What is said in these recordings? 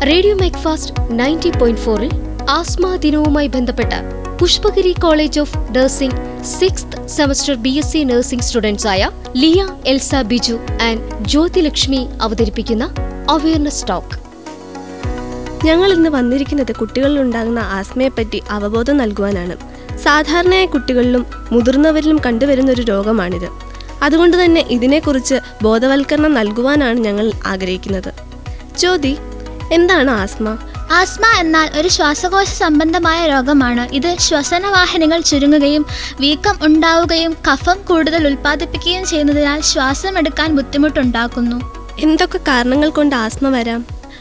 radio Macfast ninety point ഫോറിൽ asthma ദിനവുമായി ബന്ധപ്പെട്ട് Pushpagiri college of nursing sixth semester B S C nursing students ആയ Liya Elsa Biju and Jyothilakshmi അവതരിപ്പിക്കുന്ന awareness talk ഞങ്ങൾ ഇന്ന് വന്നിരിക്കുന്നത് കുട്ടികളിൽ ഉണ്ടാകുന്ന ആസ്മയെപ്പറ്റി അവബോധം നൽകുവാനാണ് സാധാരണയായി കുട്ടികളിലും മുതിർന്നവരിലും കണ്ടുവരുന്ന ഒരു രോഗമാണിത് അതുകൊണ്ട് തന്നെ ഇതിനെക്കുറിച്ച് ബോധവൽക്കരണം നൽകുവാനാണ് ഞങ്ങൾ ആഗ്രഹിക്കുന്നത് ജ്യോതി എന്താണ് ആസ്മ ആസ്മ എന്നാൽ ഒരു ശ്വാസകോശ സംബന്ധമായ രോഗമാണ് ഇത് ശ്വസനവാഹിനികൾ ചുരുങ്ങുകയും വീക്കം ഉണ്ടാവുകയും കഫം കൂടുതൽ ഉൽപ്പാദിപ്പിക്കുകയും ചെയ്യുന്നതിനാൽ ശ്വാസം എടുക്കാൻ ബുദ്ധിമുട്ടുണ്ടാക്കുന്നു എന്തൊക്കെ കാരണങ്ങൾ കൊണ്ട് ആസ്മ വരാം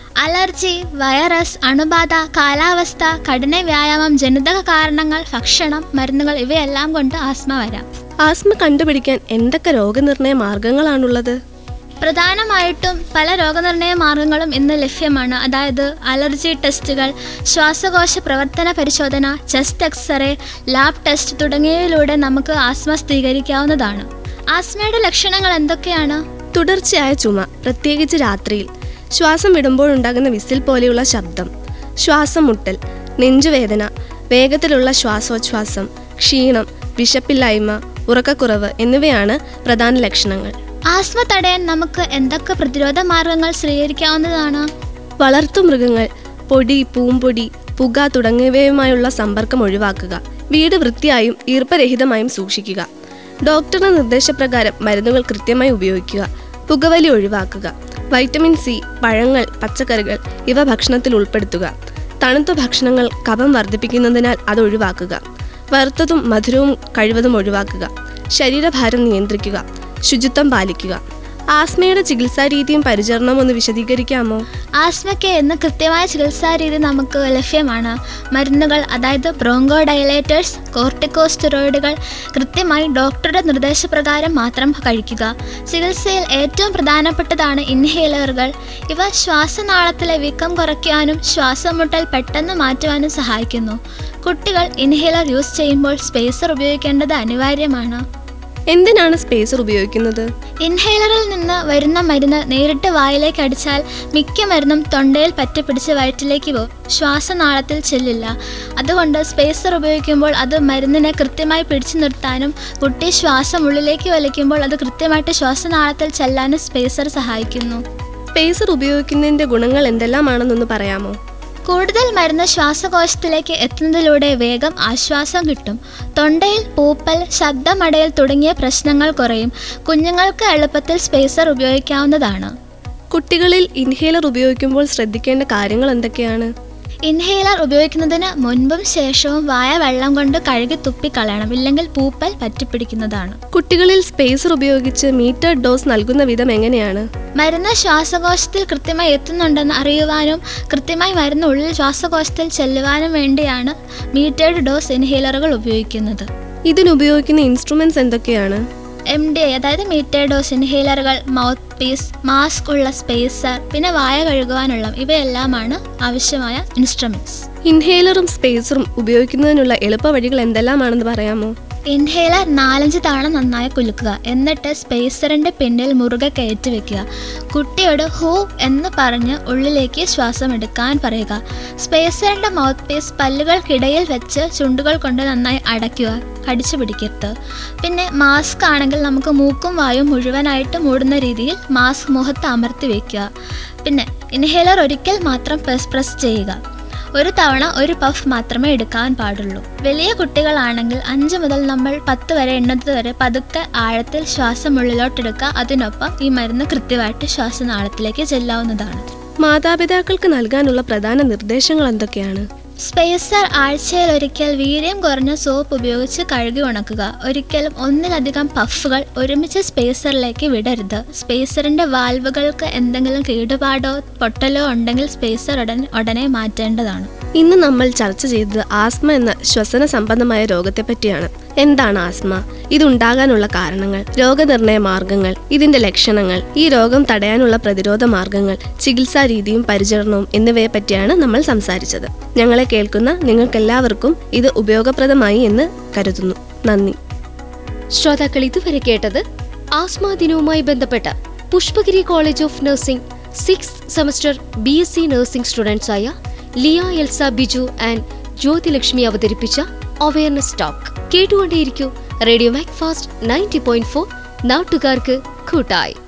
അലർജി വൈറസ് അണുബാധ കാലാവസ്ഥ കഠിന വ്യായാമം ജനിതക കാരണങ്ങൾ ഭക്ഷണം മരുന്നുകൾ ഇവയെല്ലാം കൊണ്ട് ആസ്മ വരാം ആസ്മ കണ്ടുപിടിക്കാൻ എന്തൊക്കെ രോഗനിർണയ മാർഗങ്ങളാണുള്ളത് പ്രധാനമായിട്ടും പല രോഗനിർണയ മാർഗങ്ങളും ഇന്ന് ലഭ്യമാണ് അതായത് അലർജി ടെസ്റ്റുകൾ ശ്വാസകോശ പ്രവർത്തന പരിശോധന ചെസ്റ്റ് എക്സ്റേ ലാബ് ടെസ്റ്റ് തുടങ്ങിയവയിലൂടെ നമുക്ക് ആസ്മ സ്ഥിരീകരിക്കാവുന്നതാണ് ആസ്മയുടെ ലക്ഷണങ്ങൾ എന്തൊക്കെയാണ് തുടർച്ചയായ ചുമ പ്രത്യേകിച്ച് രാത്രിയിൽ ശ്വാസം വിടുമ്പോഴുണ്ടാകുന്ന വിസിൽ പോലെയുള്ള ശബ്ദം ശ്വാസം മുട്ടൽ നെഞ്ചുവേദന വേഗത്തിലുള്ള ശ്വാസോച്ഛ്വാസം ക്ഷീണം വിശപ്പില്ലായ്മ ഉറക്കക്കുറവ് എന്നിവയാണ് പ്രധാന ലക്ഷണങ്ങൾ ആസ്മ തടയാൻ നമുക്ക് എന്തൊക്കെ പ്രതിരോധ മാർഗങ്ങൾ സ്വീകരിക്കാവുന്നതാണ് വളർത്തുമൃഗങ്ങൾ പൊടി പൂമ്പൊടി പുക തുടങ്ങിയവയുമായുള്ള സമ്പർക്കം ഒഴിവാക്കുക വീട് വൃത്തിയായും ഈർപ്പരഹിതമായും സൂക്ഷിക്കുക ഡോക്ടറുടെ നിർദ്ദേശപ്രകാരം മരുന്നുകൾ കൃത്യമായി ഉപയോഗിക്കുക പുകവലി ഒഴിവാക്കുക വൈറ്റമിൻ സി പഴങ്ങൾ പച്ചക്കറികൾ ഇവ ഭക്ഷണത്തിൽ ഉൾപ്പെടുത്തുക തണുത്ത ഭക്ഷണങ്ങൾ കഫം വർദ്ധിപ്പിക്കുന്നതിനാൽ അത് ഒഴിവാക്കുക വറുത്തതും മധുരവും കഴിവതും ഒഴിവാക്കുക ശരീരഭാരം നിയന്ത്രിക്കുക ശുചിത്വം പാലിക്കുക ആസ്മയുടെ ചികിത്സാ രീതിയും പരിചരണവും ഒന്ന് വിശദീകരിക്കാമോ ആസ്മയ്ക്ക് ഇന്ന് കൃത്യമായ ചികിത്സാ രീതി നമുക്ക് ലഭ്യമാണ് മരുന്നുകൾ അതായത് ബ്രോങ്കോ ഡയലേറ്റേഴ്സ് കോർട്ടിക്കോസ്റ്റെറോയിഡുകൾ കൃത്യമായി ഡോക്ടറുടെ നിർദ്ദേശപ്രകാരം മാത്രം കഴിക്കുക ചികിത്സയിൽ ഏറ്റവും പ്രധാനപ്പെട്ടതാണ് ഇൻഹേലറുകൾ ഇവ ശ്വാസനാളത്തിലെ വീക്കം കുറയ്ക്കാനും ശ്വാസം മുട്ടൽ പെട്ടെന്ന് മാറ്റുവാനും സഹായിക്കുന്നു കുട്ടികൾ ഇൻഹേലർ യൂസ് ചെയ്യുമ്പോൾ സ്പേസർ ഉപയോഗിക്കേണ്ടത് അനിവാര്യമാണ് എന്തിനാണ് സ്പേസർ ഉപയോഗിക്കുന്നത് ഇൻഹേലറിൽ നിന്ന് വരുന്ന മരുന്ന് നേരിട്ട് വായിലേക്ക് അടിച്ചാൽ മിക്ക മരുന്നും തൊണ്ടയിൽ പറ്റിപ്പിടിച്ച് വയറ്റിലേക്ക് പോകും ശ്വാസനാളത്തിൽ ചെല്ലില്ല അതുകൊണ്ട് സ്പേസർ ഉപയോഗിക്കുമ്പോൾ അത് മരുന്നിനെ കൃത്യമായി പിടിച്ചു നിർത്താനും കുട്ടി ശ്വാസം ഉള്ളിലേക്ക് വലിക്കുമ്പോൾ അത് കൃത്യമായിട്ട് ശ്വാസനാളത്തിൽ ചെല്ലാനും സ്പേസർ സഹായിക്കുന്നു സ്പേസർ ഉപയോഗിക്കുന്നതിന്റെ ഗുണങ്ങൾ എന്തെല്ലാമാണെന്നൊന്ന് പറയാമോ കൂടുതൽ മരുന്ന് ശ്വാസകോശത്തിലേക്ക് എത്തുന്നതിലൂടെ വേഗം ആശ്വാസം കിട്ടും തൊണ്ടയിൽ പൂപ്പൽ ശബ്ദമടയൽ തുടങ്ങിയ പ്രശ്നങ്ങൾ കുറയും കുഞ്ഞുങ്ങൾക്ക് എളുപ്പത്തിൽ സ്പേസർ ഉപയോഗിക്കാവുന്നതാണ് കുട്ടികളിൽ ഇൻഹേലർ ഉപയോഗിക്കുമ്പോൾ ശ്രദ്ധിക്കേണ്ട കാര്യങ്ങൾ എന്തൊക്കെയാണ് ഇൻഹേലർ ഉപയോഗിക്കുന്നതിന് മുൻപും ശേഷവും വായ വെള്ളം കൊണ്ട് കഴുകി തുപ്പിക്കളയണം ഇല്ലെങ്കിൽ പൂപ്പൽ പറ്റിപ്പിടിക്കുന്നതാണ് കുട്ടികളിൽ സ്പേസർ ഉപയോഗിച്ച് മീറ്റർ ഡോസ് നൽകുന്ന വിധം എങ്ങനെയാണ് മരുന്ന് ശ്വാസകോശത്തിൽ കൃത്യമായി എത്തുന്നുണ്ടെന്ന് അറിയുവാനും കൃത്യമായി മരുന്ന് ഉള്ളിൽ ശ്വാസകോശത്തിൽ ചെല്ലുവാനും വേണ്ടിയാണ് മീറ്റേഡ് ഡോസ് ഇൻഹേലറുകൾ ഉപയോഗിക്കുന്നത് ഇതിനുപയോഗിക്കുന്ന ഇൻസ്ട്രുമെന്റ്സ് എന്തൊക്കെയാണ് എം ഡി ഐ അതായത് മീറ്റർ ഡോസ് ഇൻഹേലറുകൾ മൗത്ത് പീസ് മാസ്ക് ഉള്ള സ്പേസർ പിന്നെ വായ കഴുകുവാനുള്ള ഇവയെല്ലാമാണ് ആവശ്യമായ ഇൻസ്ട്രുമെന്റ്സ് ഇൻഹേലറും സ്പേസറും ഉപയോഗിക്കുന്നതിനുള്ള എളുപ്പവഴികൾ എന്തെല്ലാമാണെന്ന് പറയാമോ ഇൻഹേലർ നാലഞ്ച് തവണ നന്നായി കുലുക്കുക എന്നിട്ട് സ്പേസറിന്റെ പിന്നിൽ മുറുകെ കയറ്റി വെക്കുക കുട്ടിയോട് ഹൂ എന്ന് പറഞ്ഞ് ഉള്ളിലേക്ക് ശ്വാസം എടുക്കാൻ പറയുക സ്പേസറിന്റെ മൗത്ത് പീസ് പല്ലുകൾക്കിടയിൽ വെച്ച് ചുണ്ടുകൾ കൊണ്ട് നന്നായി അടയ്ക്കുക കടിച്ചു പിടിക്കരുത് പിന്നെ മാസ്ക് ആണെങ്കിൽ നമുക്ക് മൂക്കും വായും മുഴുവനായിട്ട് മൂടുന്ന രീതിയിൽ മാസ്ക് മുഖത്ത് അമർത്തി വയ്ക്കുക പിന്നെ ഇൻഹേലർ ഒരിക്കൽ മാത്രം പ്രസ് പ്രസ് ചെയ്യുക ഒരു തവണ ഒരു പഫ് മാത്രമേ എടുക്കാൻ പാടുള്ളൂ വലിയ കുട്ടികളാണെങ്കിൽ അഞ്ച് മുതൽ നമ്മൾ പത്ത് വരെ എണ്ണത് വരെ പതുക്കെ ആഴത്തിൽ ശ്വാസം ഉള്ളിലോട്ടെടുക്കുക അതിനൊപ്പം ഈ മരുന്ന് കൃത്യമായിട്ട് ശ്വാസനാളത്തിലേക്ക് ചെല്ലാവുന്നതാണ് മാതാപിതാക്കൾക്ക് നൽകാനുള്ള പ്രധാന നിർദ്ദേശങ്ങൾ എന്തൊക്കെയാണ് സ്പേസർ ആഴ്ചയിൽ ഒരിക്കൽ വീര്യം കുറഞ്ഞ സോപ്പ് ഉപയോഗിച്ച് കഴുകി ഉണക്കുക ഒരിക്കലും ഒന്നിലധികം പഫുകൾ ഒരുമിച്ച് സ്പേസറിലേക്ക് വിടരുത് സ്പേസറിന്റെ വാൽവുകൾക്ക് എന്തെങ്കിലും കേടുപാടോ പൊട്ടലോ ഉണ്ടെങ്കിൽ സ്പേസർ ഉടൻ ഉടനെ മാറ്റേണ്ടതാണ് ഇന്ന് നമ്മൾ ചർച്ച ചെയ്തത് ആസ്മ എന്ന ശ്വസന സംബന്ധമായ രോഗത്തെ പറ്റിയാണ് എന്താണ് ആസ്മ ഇതുണ്ടാകാനുള്ള കാരണങ്ങൾ രോഗനിർണയ മാർഗങ്ങൾ ഇതിന്റെ ലക്ഷണങ്ങൾ ഈ രോഗം തടയാനുള്ള പ്രതിരോധ മാർഗങ്ങൾ ചികിത്സാ രീതിയും പരിചരണവും എന്നിവയെ പറ്റിയാണ് നമ്മൾ സംസാരിച്ചത് ഞങ്ങളെ കേൾക്കുന്ന നിങ്ങൾക്കെല്ലാവർക്കും ഇത് ഉപയോഗപ്രദമായി എന്ന് കരുതുന്നു നന്ദി ശ്രോതാക്കൾ ഇതുവരെ കേട്ടത് ആസ്മ ദിനവുമായി ബന്ധപ്പെട്ട Pushpagiri college of nursing six semester B S C nursing സ്റ്റുഡൻസായ Liya Elsa Biju and Jyothilakshmi അവതരിപ്പിച്ച അവയർനെസ് ടോക്ക് കേട്ടുകൊണ്ടേയിരിക്കൂ radio Macfast ninety point four നാട്ടുകാർക്ക് കൂട്ടായി